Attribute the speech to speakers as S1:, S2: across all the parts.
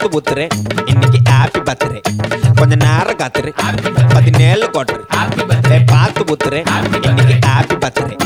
S1: பார்த்து ஊத்துறேன் இன்னைக்கு happy birthday கொஞ்ச நேரம் காத்துரு பதினேழு கோட்டரு ஏய், பார்த்து ஊத்துறேன் இன்னைக்கு ஹாப்பி பர்த்டே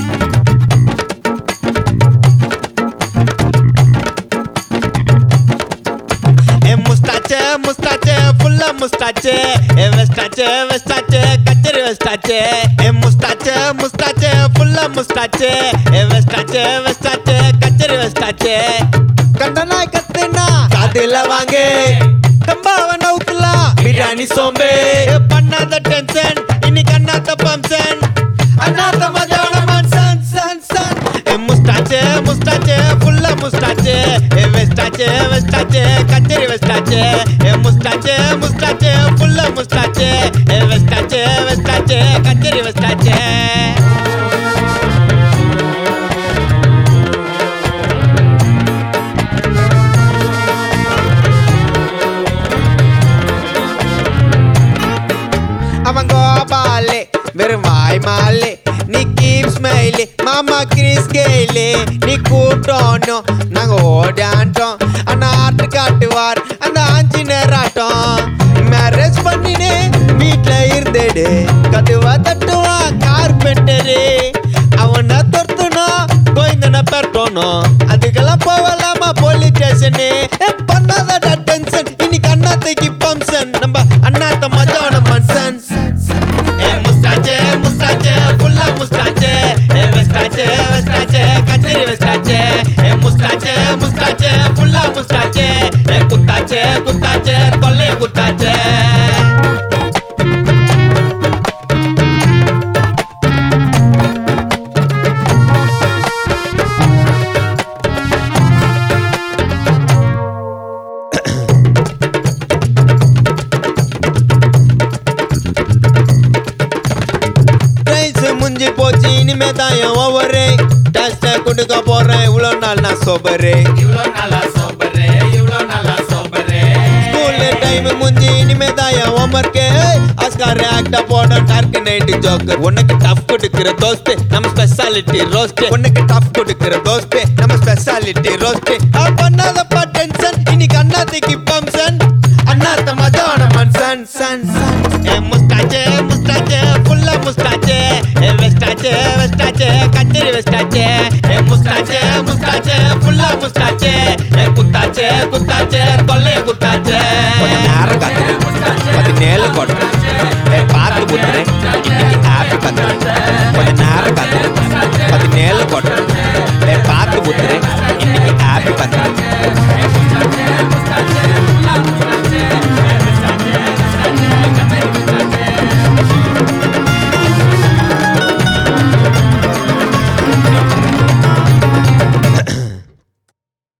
S1: ஏ முஸ்டாச்சே முஸ்டாச்சே ஃபுல்லா முஸ்டாச்சே ஏ வெஸ்டாச்சே வெஸ்டாச்சே கச்சரி வெஸ்டாச்சே ஏ முஸ்டாச்சே முஸ்டாச்சே ஃபுல்லா முஸ்டாச்சே ஏ வெஸ்டாச்சே வெஸ்டாச்சே கச்சரி வெஸ்டாச்சே கண்டனா கத்துனா காதுல வாங்க தம்பாவ நவுக்கலாம் பிரியாணி சோம்பே ஏ பண்ணாத டென்ஷன் இன்னைக்கு அண்ணாத்த பம்சன் அண்ணாத்த மஜான மன்சன் சன் சன் ஏ முஸ்டாச்சே முஸ்டாச்சே ஃபுல்லா முஸ்டாச்சே ஏ வெஸ்டாச்சே வெஸ்டாச்சே கச்சேரி வெஸ்டாச்சே ஏ முஸ்டாச்சே முஸ்டாச்சே ஃபுல்லா முஸ்டாச்சே ஏ வெஸ்டாச்சே வெஸ்டாச்சே கச்சேரி வெஸ்டாச்சே அவன் கோபாலே வெறும் வாய் மாலே நீ கீப் ஸ்மைலே மாமா கிறிஸ் கேலே நீ கூட்டோம் நாங்க ஓடாண்டோம் ஆனா ஆட்டு காட்டுவார் அந்த ஆஞ்சி நேராட்டம் மேரேஜ் பண்ணினே வீட்ல இருந்தேடு கதுவா தட்டுவா கார்பெண்டரு அவனை தொர்த்துனா கோயந்தனை பெறட்டணும் அதுக்கெல்லாம் போகலாமா போலீஸ் ஸ்டேஷனு பண்ணாதடா டென்ஷன் இன்னைக்கு அண்ணாத்தைக்கு பம்சன் நம்ம அண்ணாத்த மஜான மன்சன் ஏ முஸ்டாச்சே முஸ்டாச்சே ஃபுல்லா முஸ்டாச்சே ஏ வெஸ்டாச்சே வெஸ்டாச்சே கச்சேரி வெஸ்டாச்சே ஏ முஸ்டாச்சே முஸ்டாச்சே ஃபுல்லா முஸ்டாச்சே ஏ குத்தாச்சே குத்தாச்சே கொல்லே குத்தாச்சே பிரைஸ் முஞ்சி போச்சு இனிமே தான் என் ஓவரு டஸ்ட கொடுக்க போறேன் இவ்வளோ நாள் நான் சோபரு
S2: இவ்ளோ நாளா சோபரு இவ்ளோ நாளா சோபரு
S1: ஸ்கூல் டைம் முஞ்சி இனிமே தான் என் ஹோம்ஒர்க்கு ஆஸ்கார் ஆக்டா போட டார்க் நைட் ஜோக்கர் உனக்கு டஃப் கொடுக்கிற தோஸ்து நம்ம ஸ்பெஷாலிட்டி ரோஸ்ட் உனக்கு டஃப் கொடுக்கிற தோஸ்து நம்ம ஸ்பெஷாலிட்டி ரோஸ்ட் பண்ணாதப்பா டென்ஷன் இன்னைக்கு அண்ணாத்திக்கு பம்சன் அண்ணாத்த மஜான மன்சன் சன் சன் ஏ முஸ்டாச்சே முஸ்டாச்சே ஃபுல்லா முஸ்டாச்சே ஏ வெஸ்டாச்சே வெஸ்டாச்சே கச்சேரி வெஸ்டாச்சே ஏ முஸ்டாச்சே முஸ்டாச்சே ஃபுல்லா முஸ்டாச்சே ஏ குத்தாச்சே குத்தாச்சே கொல்லே குத்தாச்சே கொஞ்ச நேரம் காத்துரு பதினேழு கோட்டை பார்த்து புத்துறேன் இன்னைக்கு ஹாப்பி பத்திரம்